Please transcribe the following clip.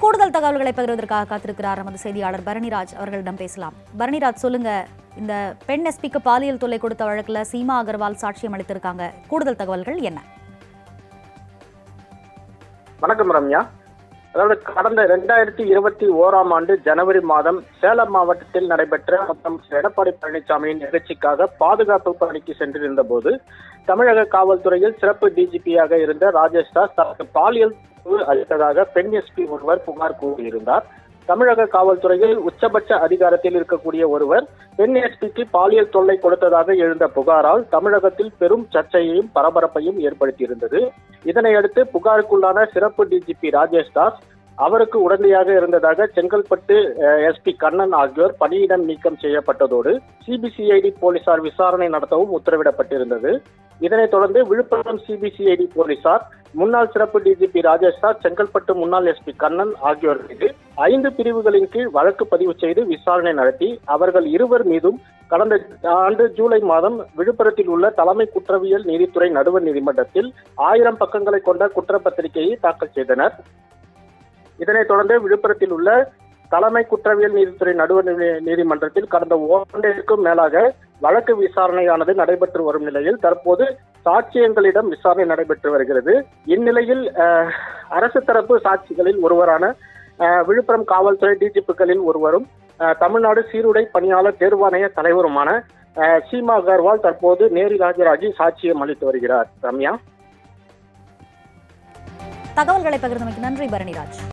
கூடுதல் தகவல்களை பகிர்வதற்காக காத்திருக்கிறார் நமது செய்தியாளர் பரணிராஜ் அவர்களிடம் பேசலாம் பரணிராஜ் சொல்லுங்க இந்த பெண் எஸ்பிக்கு பாலியல் தொல்லை கொடுத்த வழக்குல சீமா அகர்வால் சாட்சியம் அளித்திருக்காங்க கூடுதல் தகவல்கள் என்ன வணக்கம் ரம்யா அதாவது கடந்த ரெண்டாயிரத்தி இருபத்தி ஓராம் ஆண்டு ஜனவரி மாதம் சேலம் மாவட்டத்தில் நடைபெற்ற முதலமைச்சர் எடப்பாடி பழனிசாமியின் நிகழ்ச்சிக்காக பாதுகாப்பு பணிக்கு சென்றிருந்த போது தமிழக காவல்துறையில் சிறப்பு டிஜிபியாக இருந்த ராஜேஷ் தாஸ் தனக்கு பாலியல் தொல்லை அளித்ததாக பெண் எஸ்பி ஒருவர் புகார் கூறியிருந்தார் தமிழக காவல்துறையில் உச்சபட்ச அதிகாரத்தில் இருக்கக்கூடிய ஒருவர் பெண் எஸ்பிக்கு பாலியல் தொல்லை கொடுத்ததாக எழுந்த புகாரால் தமிழகத்தில் பெரும் சர்ச்சையையும் பரபரப்பையும் ஏற்படுத்தியிருந்தது இதனையடுத்து புகாருக்குள்ளான சிறப்பு டிஜிபி ராஜேஷ் தாஸ் அவருக்கு உடந்தையாக இருந்ததாக செங்கல்பட்டு எஸ்பி கண்ணன் ஆகியோர் பணியிடம் நீக்கம் செய்யப்பட்டதோடு சிபிசிஐடி போலீசார் விசாரணை நடத்தவும் உத்தரவிடப்பட்டிருந்தது இதனைத் தொடர்ந்து விழுப்புரம் சிபிசிஐடி போலீசார் முன்னாள் சிறப்பு டிஜிபி ராஜேஷ் தாஸ் செங்கல்பட்டு முன்னாள் எஸ்பி கண்ணன் ஆகியோர் மீது ஐந்து பிரிவுகளின் கீழ் வழக்கு பதிவு செய்து விசாரணை நடத்தி அவர்கள் இருவர் மீதும் கடந்த ஆண்டு ஜூலை மாதம் விழுப்புரத்தில் உள்ள தலைமை குற்றவியல் நீதித்துறை நடுவர் நீதிமன்றத்தில் ஆயிரம் பக்கங்களை கொண்ட குற்றப்பத்திரிகையை தாக்கல் செய்தனர் இதனைத் தொடர்ந்து விழுப்புரத்தில் உள்ள தலைமை குற்றவியல் நீதித்துறை நடுவர் நீதி- நீதிமன்றத்தில் கடந்த ஓராண்டிற்கும் மேலாக வழக்கு விசாரணையானது நடைபெற்று வரும் நிலையில் தற்போது சாட்சியங்களிடம் விசாரணை நடைபெற்று வருகிறது இந்நிலையில் அஹ், அரசு தரப்பு சாட்சிகளில் ஒருவரான அஹ், விழுப்புரம் காவல்துறை டிஜிபிக்களில் ஒருவரும் அஹ், தமிழ்நாடு சீருடை பணியாளர் தேர்வாணைய தலைவருமான அஹ், சீமா அகர்வால் தற்போது நேரில் ஆஜராகி சாட்சியம் அளித்து வருகிறார் ரம்யா தகவல்களை பகிர்ந்தமைக்கு நன்றி பரணிராஜ்